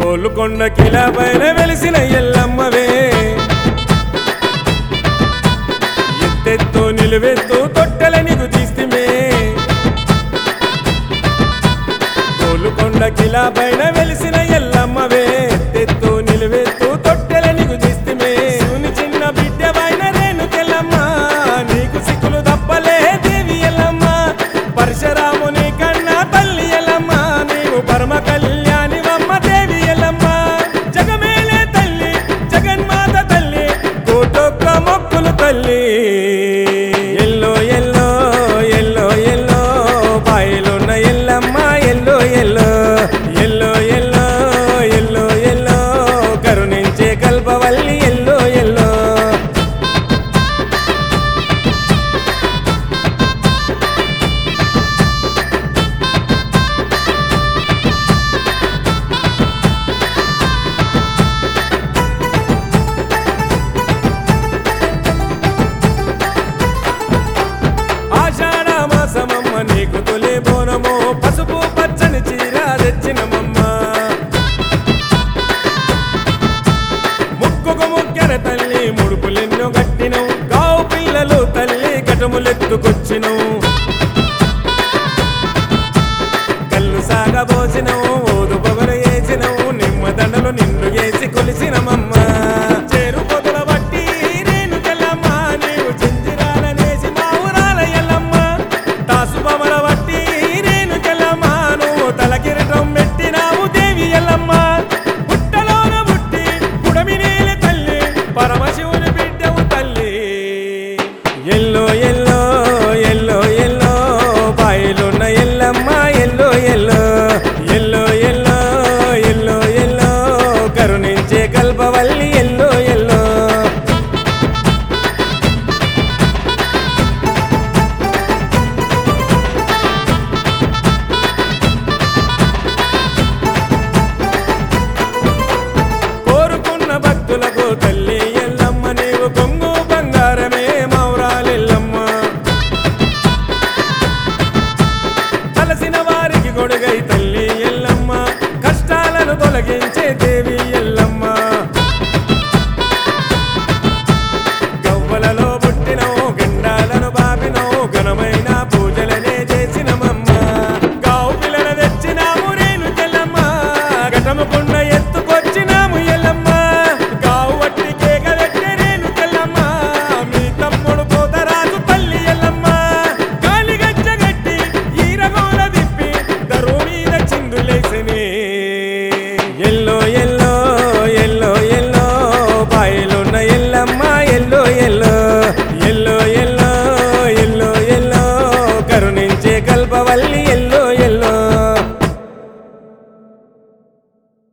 గోలుకొండ కిలా పైన వెలిసిన ఎల్లమ్మవే ఎత్తెత్తు నిలువెత్తు తొట్టెల నీకు తీస్తిమే గోలుకొండ కిలా పైన వెలిసిన ఎల్లమ్మవే ఎత్తెత్తు నిలువెత్తు తొట్టెల నీకు తీస్తిమే శివుని చిన్న బిడ్డ పైన రేణుకెళ్ళమ్మ నీకు సిక్కులు తప్పలే దేవి ఎల్లమ్మ పరశురాముని కన్నా తల్లి ఎల్లమ్మ నీవు పరమ కళ్యాణి అమ్మ దేవి ఎల్లమ్మ జగమేలే తల్లి జగన్మాత తల్లి కోటొక్క మొక్కులు తల్లి ఎల్లో ఎల్లో ఎల్లో ఎల్లో బాయిలున్న ఎల్లమ్మ ఎల్లో ఎల్లో ఎల్లో ఎల్లో ఎల్లో ఎల్లో కరుణించే కల్పవల్లి ఎల్లో ఎల్లో ఆషాఢ మాసమమ్మ నీకు తొలి బోనము పసుపు పచ్చని చీర తెచ్చినమమ్మ ముక్కుకు ముక్కెర తల్లి ముడుపులెన్నో కట్టినవు గావు పిల్లలు తల్లి కటములెత్తుకొచ్చినవు కళ్ళు సాగబోసినవు ఊదు పొగలు వేసినవు నిమ్మ దండలు నిన్ను వేసి కొలిసినమమ్మ చేరు పొదల బట్టి నేను తెల్లమ్మ నీవు చింజిరాలనేసి మా ఊరాల ఎల్లమ్మ తాసు బొమ్మల బట్టి నేను తెల్లమ్మ నువ్వు తలకిరటం పెట్టినావు దేవి ఎల్లమ్మ పుట్టలోన పుట్టి పుడమి నీలి తల్లి పరమశివుని బిడ్డవు తల్లి ఎల్లో ఎల్లో ఎల్లో ఎల్లో బాయిలున్న ఎల్లమ్మ ఎల్లో ఎల్లో ఎల్లో ఎల్లో ఎల్లో ఎల్లో కరుణించే కల్పవల్లి ఎల్లో ఎల్లో కోరుకున్న భక్తులకు తల్లి ఎల్లమ్మ నీవు కొంగు బంగారమే మౌరాలెల్లమ్మ కలసిన వారికి గొడుగై తల్లి ఎల్లమ్మ కష్టాలను తొలగించే దేవి ఎల్లమ్మ గవ్వలలో పుట్టినవు గండాలను బాపినవు ఘనమైన పూజలనే చేసినమమ్మ గావు పిల్లల తెచ్చినాము నేను తెల్లమ్మ ఘటముకున్న ఎత్తుకొచ్చినాము ఎల్లమ్మ గావు వట్టి కేక పెట్టే నేను తెల్లమ్మ మీ తమ్ముడు పోతరాజు తల్లి ఎల్లమ్మ గాలి గజ్జ గట్టి ఈరగోల దిప్పి దరువు మీద చిందులేసిని